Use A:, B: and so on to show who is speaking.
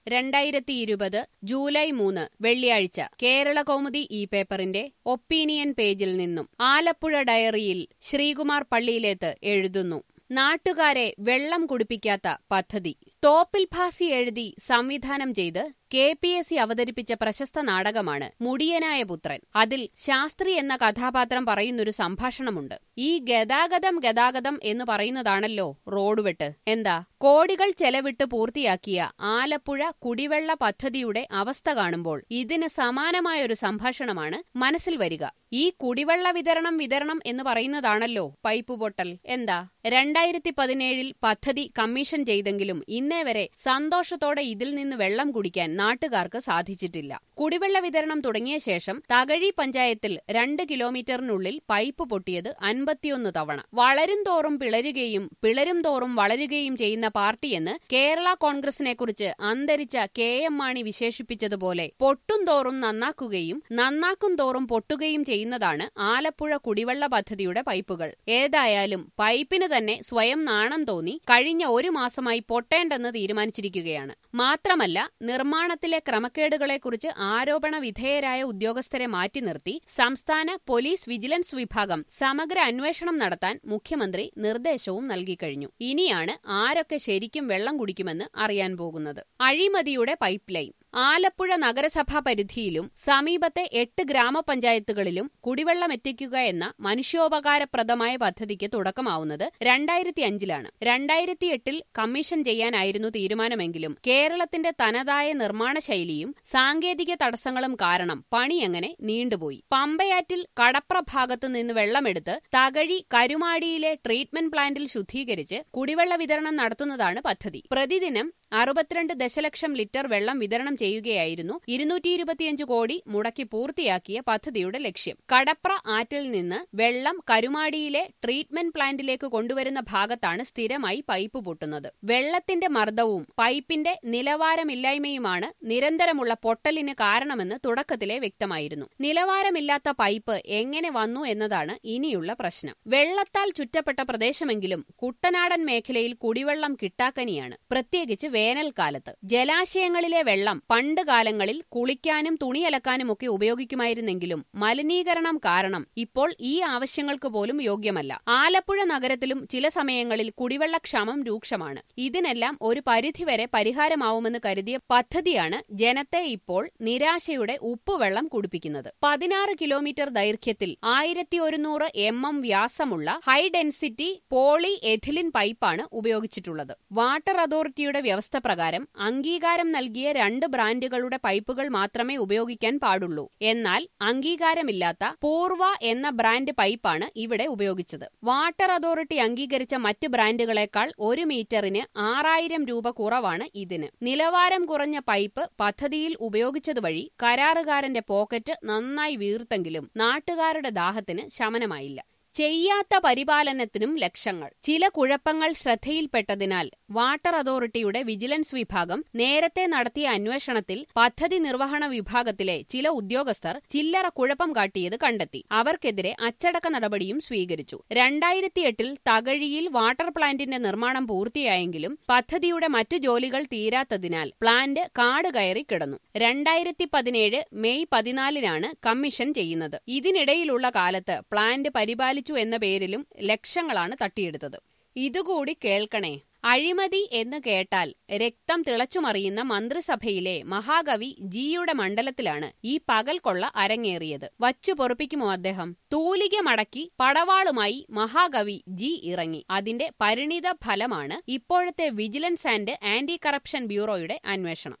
A: രണ്ടായിരത്തി ഇരുപത് ജൂലൈ മൂന്ന് വെള്ളിയാഴ്ച കേരള കൗമുദി ഈ പേപ്പറിന്റെ ഒപ്പീനിയൻ പേജിൽ നിന്നും ആലപ്പുഴ ഡയറിയിൽ ശ്രീകുമാർ പള്ളിയിലേത്ത് എഴുതുന്നു നാട്ടുകാരെ വെള്ളം കുടിപ്പിക്കാത്ത പദ്ധതി തോപ്പിൽ ഭാസി എഴുതി സംവിധാനം ചെയ്ത് കെ പി എസ് സി അവതരിപ്പിച്ച പ്രശസ്ത നാടകമാണ് മുടിയനായ പുത്രൻ അതിൽ ശാസ്ത്രി എന്ന കഥാപാത്രം പറയുന്നൊരു സംഭാഷണമുണ്ട് ഈ ഗതാഗതം ഗതാഗതം എന്ന് പറയുന്നതാണല്ലോ റോഡ് വെട്ട് എന്താ കോടികൾ ചെലവിട്ട് പൂർത്തിയാക്കിയ ആലപ്പുഴ കുടിവെള്ള പദ്ധതിയുടെ അവസ്ഥ കാണുമ്പോൾ ഇതിന് സമാനമായൊരു സംഭാഷണമാണ് മനസ്സിൽ വരിക ഈ കുടിവെള്ള വിതരണം വിതരണം എന്ന് പറയുന്നതാണല്ലോ പൈപ്പ് പൊട്ടൽ എന്താ രണ്ടായിരത്തി പതിനേഴിൽ പദ്ധതി കമ്മീഷൻ ചെയ്തെങ്കിലും ഇന്നേ വരെ സന്തോഷത്തോടെ ഇതിൽ നിന്ന് വെള്ളം കുടിക്കാൻ നാട്ടുകാർക്ക് സാധിച്ചിട്ടില്ല കുടിവെള്ള വിതരണം തുടങ്ങിയ ശേഷം തകഴി പഞ്ചായത്തിൽ രണ്ട് കിലോമീറ്ററിനുള്ളിൽ പൈപ്പ് പൊട്ടിയത് അൻപത്തിയൊന്ന് തവണ വളരും തോറും പിളരുകയും പിളരും തോറും വളരുകയും ചെയ്യുന്ന പാർട്ടിയെന്ന് കേരള കോൺഗ്രസിനെക്കുറിച്ച് അന്തരിച്ച കെ എം മാണി വിശേഷിപ്പിച്ചതുപോലെ പൊട്ടും തോറും നന്നാക്കുകയും നന്നാക്കും തോറും പൊട്ടുകയും ചെയ്യുന്നതാണ് ആലപ്പുഴ കുടിവെള്ള പദ്ധതിയുടെ പൈപ്പുകൾ ഏതായാലും പൈപ്പിന് തന്നെ സ്വയം നാണം തോന്നി കഴിഞ്ഞ ഒരു മാസമായി പൊട്ടേണ്ടെന്ന് തീരുമാനിച്ചിരിക്കുകയാണ് മാത്രമല്ല നിർമ്മാണത്തിലെ ക്രമക്കേടുകളെക്കുറിച്ച് ആരോപണ വിധേയരായ ഉദ്യോഗസ്ഥരെ മാറ്റി നിർത്തി സംസ്ഥാന പോലീസ് വിജിലൻസ് വിഭാഗം സമഗ്ര അന്വേഷണം നടത്താൻ മുഖ്യമന്ത്രി നിർദ്ദേശവും നൽകിക്കഴിഞ്ഞു ഇനിയാണ് ആരൊക്കെ ശരിക്കും വെള്ളം കുടിക്കുമെന്ന് അറിയാൻ പോകുന്നത് അഴിമതിയുടെ പൈപ്പ് ലൈൻ ആലപ്പുഴ നഗരസഭാ പരിധിയിലും സമീപത്തെ എട്ട് ഗ്രാമപഞ്ചായത്തുകളിലും കുടിവെള്ളം എത്തിക്കുക എന്ന മനുഷ്യോപകാരപ്രദമായ പദ്ധതിക്ക് തുടക്കമാവുന്നത് രണ്ടായിരത്തി അഞ്ചിലാണ് രണ്ടായിരത്തി എട്ടിൽ കമ്മീഷൻ ചെയ്യാനായിരുന്നു തീരുമാനമെങ്കിലും കേരളത്തിന്റെ തനതായ നിർമ്മാണ ശൈലിയും സാങ്കേതിക തടസ്സങ്ങളും കാരണം പണി അങ്ങനെ നീണ്ടുപോയി പമ്പയാറ്റിൽ കടപ്ര ഭാഗത്തു നിന്ന് വെള്ളമെടുത്ത് തകഴി കരുമാടിയിലെ ട്രീറ്റ്മെന്റ് പ്ലാന്റിൽ ശുദ്ധീകരിച്ച് കുടിവെള്ള വിതരണം നടത്തുന്നതാണ് പദ്ധതി പ്രതിദിനം അറുപത്തിരണ്ട് ദശലക്ഷം ലിറ്റർ വെള്ളം വിതരണം ചെയ്യുകയായിരുന്നു ഇരുന്നൂറ്റി ഇരുപത്തിയഞ്ച് കോടി മുടക്കി പൂർത്തിയാക്കിയ പദ്ധതിയുടെ ലക്ഷ്യം കടപ്ര ആറ്റിൽ നിന്ന് വെള്ളം കരുമാടിയിലെ ട്രീറ്റ്മെന്റ് പ്ലാന്റിലേക്ക് കൊണ്ടുവരുന്ന ഭാഗത്താണ് സ്ഥിരമായി പൈപ്പ് പൊട്ടുന്നത് വെള്ളത്തിന്റെ മർദ്ദവും പൈപ്പിന്റെ നിലവാരമില്ലായ്മയുമാണ് നിരന്തരമുള്ള പൊട്ടലിന് കാരണമെന്ന് തുടക്കത്തിലെ വ്യക്തമായിരുന്നു നിലവാരമില്ലാത്ത പൈപ്പ് എങ്ങനെ വന്നു എന്നതാണ് ഇനിയുള്ള പ്രശ്നം വെള്ളത്താൽ ചുറ്റപ്പെട്ട പ്രദേശമെങ്കിലും കുട്ടനാടൻ മേഖലയിൽ കുടിവെള്ളം കിട്ടാക്കനിയാണ് പ്രത്യേകിച്ച് വേനൽക്കാലത്ത് ജലാശയങ്ങളിലെ വെള്ളം പണ്ട് കാലങ്ങളിൽ കുളിക്കാനും തുണിയലക്കാനുമൊക്കെ ഉപയോഗിക്കുമായിരുന്നെങ്കിലും മലിനീകരണം കാരണം ഇപ്പോൾ ഈ ആവശ്യങ്ങൾക്ക് പോലും യോഗ്യമല്ല ആലപ്പുഴ നഗരത്തിലും ചില സമയങ്ങളിൽ കുടിവെള്ളക്ഷാമം രൂക്ഷമാണ് ഇതിനെല്ലാം ഒരു പരിധിവരെ പരിഹാരമാവുമെന്ന് കരുതിയ പദ്ധതിയാണ് ജനത്തെ ഇപ്പോൾ നിരാശയുടെ ഉപ്പുവെള്ളം കുടിപ്പിക്കുന്നത് പതിനാറ് കിലോമീറ്റർ ദൈർഘ്യത്തിൽ ആയിരത്തി ഒരുന്നൂറ് എം എം വ്യാസമുള്ള ഹൈ ഡെൻസിറ്റി പോളി എഥിലിൻ പൈപ്പാണ് ഉപയോഗിച്ചിട്ടുള്ളത് വാട്ടർ അതോറിറ്റിയുടെ വ്യവസ്ഥ പ്രകാരം അംഗീകാരം നൽകിയ രണ്ട് ബ്രാൻഡുകളുടെ പൈപ്പുകൾ മാത്രമേ ഉപയോഗിക്കാൻ പാടുള്ളൂ എന്നാൽ അംഗീകാരമില്ലാത്ത പൂർവ എന്ന ബ്രാൻഡ് പൈപ്പാണ് ഇവിടെ ഉപയോഗിച്ചത് വാട്ടർ അതോറിറ്റി അംഗീകരിച്ച മറ്റ് ബ്രാൻഡുകളെക്കാൾ ഒരു മീറ്ററിന് ആറായിരം രൂപ കുറവാണ് ഇതിന് നിലവാരം കുറഞ്ഞ പൈപ്പ് പദ്ധതിയിൽ ഉപയോഗിച്ചതുവഴി കരാറുകാരന്റെ പോക്കറ്റ് നന്നായി വീർത്തെങ്കിലും നാട്ടുകാരുടെ ദാഹത്തിന് ശമനമായില്ല ചെയ്യാത്ത പരിപാലനത്തിനും ലക്ഷങ്ങൾ ചില കുഴപ്പങ്ങൾ ശ്രദ്ധയിൽപ്പെട്ടതിനാൽ വാട്ടർ അതോറിറ്റിയുടെ വിജിലൻസ് വിഭാഗം നേരത്തെ നടത്തിയ അന്വേഷണത്തിൽ പദ്ധതി നിർവഹണ വിഭാഗത്തിലെ ചില ഉദ്യോഗസ്ഥർ ചില്ലറ കുഴപ്പം കാട്ടിയത് കണ്ടെത്തി അവർക്കെതിരെ അച്ചടക്ക നടപടിയും സ്വീകരിച്ചു രണ്ടായിരത്തിയെട്ടിൽ തകഴിയിൽ വാട്ടർ പ്ലാന്റിന്റെ നിർമ്മാണം പൂർത്തിയായെങ്കിലും പദ്ധതിയുടെ മറ്റു ജോലികൾ തീരാത്തതിനാൽ പ്ലാന്റ് കാട് കയറി കിടന്നു രണ്ടായിരത്തി പതിനേഴ് മെയ് പതിനാലിനാണ് കമ്മീഷൻ ചെയ്യുന്നത് ഇതിനിടയിലുള്ള കാലത്ത് പ്ലാന്റ് പരിപാലിച്ചു എന്ന പേരിലും ലക്ഷങ്ങളാണ് തട്ടിയെടുത്തത് ഇതുകൂടി കേൾക്കണേ അഴിമതി എന്ന് കേട്ടാൽ രക്തം തിളച്ചുമറിയുന്ന മന്ത്രിസഭയിലെ മഹാകവി ജിയുടെ മണ്ഡലത്തിലാണ് ഈ പകൽ കൊള്ള അരങ്ങേറിയത് വച്ചു പൊറപ്പിക്കുമോ അദ്ദേഹം തൂലിക മടക്കി പടവാളുമായി മഹാകവി ജി ഇറങ്ങി അതിന്റെ പരിണിത ഫലമാണ് ഇപ്പോഴത്തെ വിജിലൻസ് ആൻഡ് ആന്റി കറപ്ഷൻ ബ്യൂറോയുടെ അന്വേഷണം